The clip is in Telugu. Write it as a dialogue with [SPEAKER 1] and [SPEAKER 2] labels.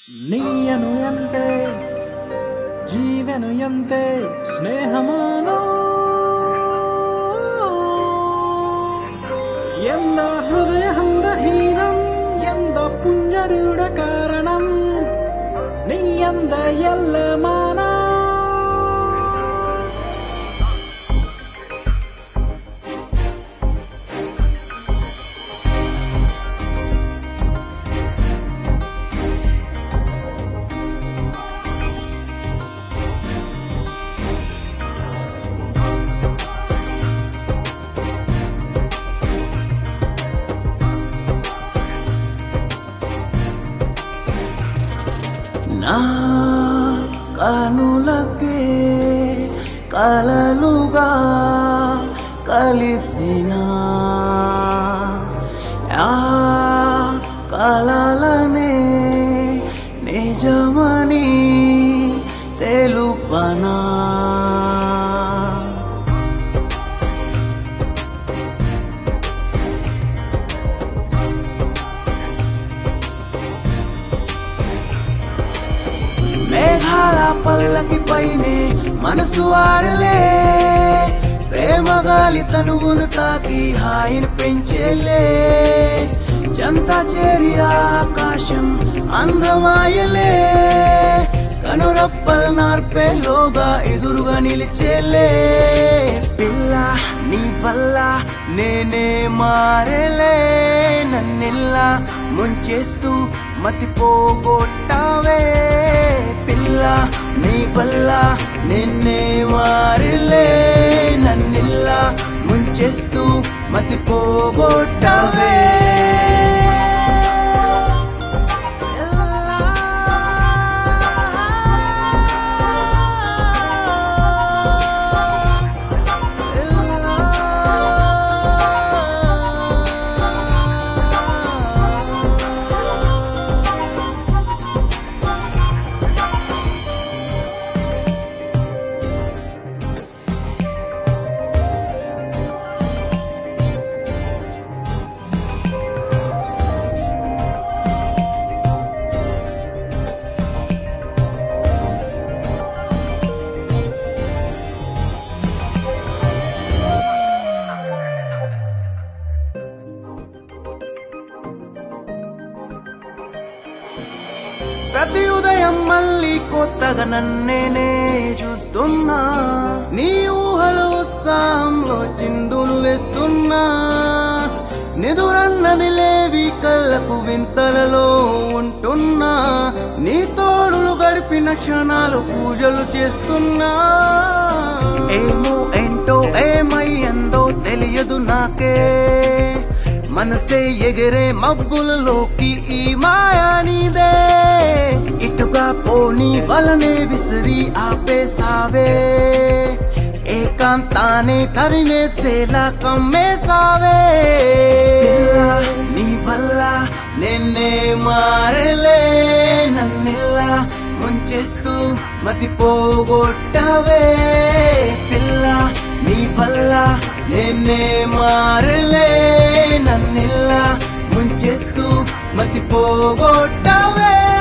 [SPEAKER 1] ನೀಯನು ಎಂತೆ ಜೀವನು ಎಂತೆ ಸ್ನೇಹಮಾನೋ ಎಂದ ಹೃದಯ ಹಂದಹೀನಂ ಎಂದ ಪುಂಜರುಡ ಕಾರಣಂ ನೀ ಎಂದ ಎಲ್ಲ ಮಾನ
[SPEAKER 2] నా కనులకే కలలుగా కలిసిన ఆ కలలనే నిజమని తెలుపనా మేఘాల పల్లకి పైనే మనసు ఆడలే ప్రేమ గాలి తనువును తాకి హాయిని పెంచేలే జంత చేరి ఆకాశం అందమాయలే కనురప్పల్ నార్పేలోగా ఎదురుగా నిలిచేలే పిల్ల నీ వల్ల నేనే మారేలే నన్నెల్లా ముంచేస్తూ మతిపోగొట్టావే పిల్ల నీ వల్ల నిన్నే మారిలే నన్నిల్లా ముంచేస్తూ మతిపోగొట్టావే ప్రతి ఉదయం మళ్ళీ కొత్తగా నన్నేనే చూస్తున్నా నీ ఊహల ఉత్సాహంలో చిందులు వేస్తున్నా నిదురన్నది లేవి కళ్ళకు వింతలలో ఉంటున్నా నీ తోడులు గడిపిన క్షణాలు పూజలు చేస్తున్నా ఏమో ఏంటో ఏమయ్యందో తెలియదు నాకే మనసే ఎగిరే మబ్బులలోకి ఈ మాయా నీదే ఇటుగా పోని వలనే విసిరి ఆపేసావే ఏకాంతాన్ని తరిమేసేలా కమ్మేసావే పిల్ల, నీ వల్ల నిన్నే మారలే నన్నిల్లా ముంచేస్తూ మతిపోగొట్టవే పిల్ల నీ వల్ల నిన్నే మారలే నన్నిల్లా ముంచేస్తూ మతిపోగొట్టవే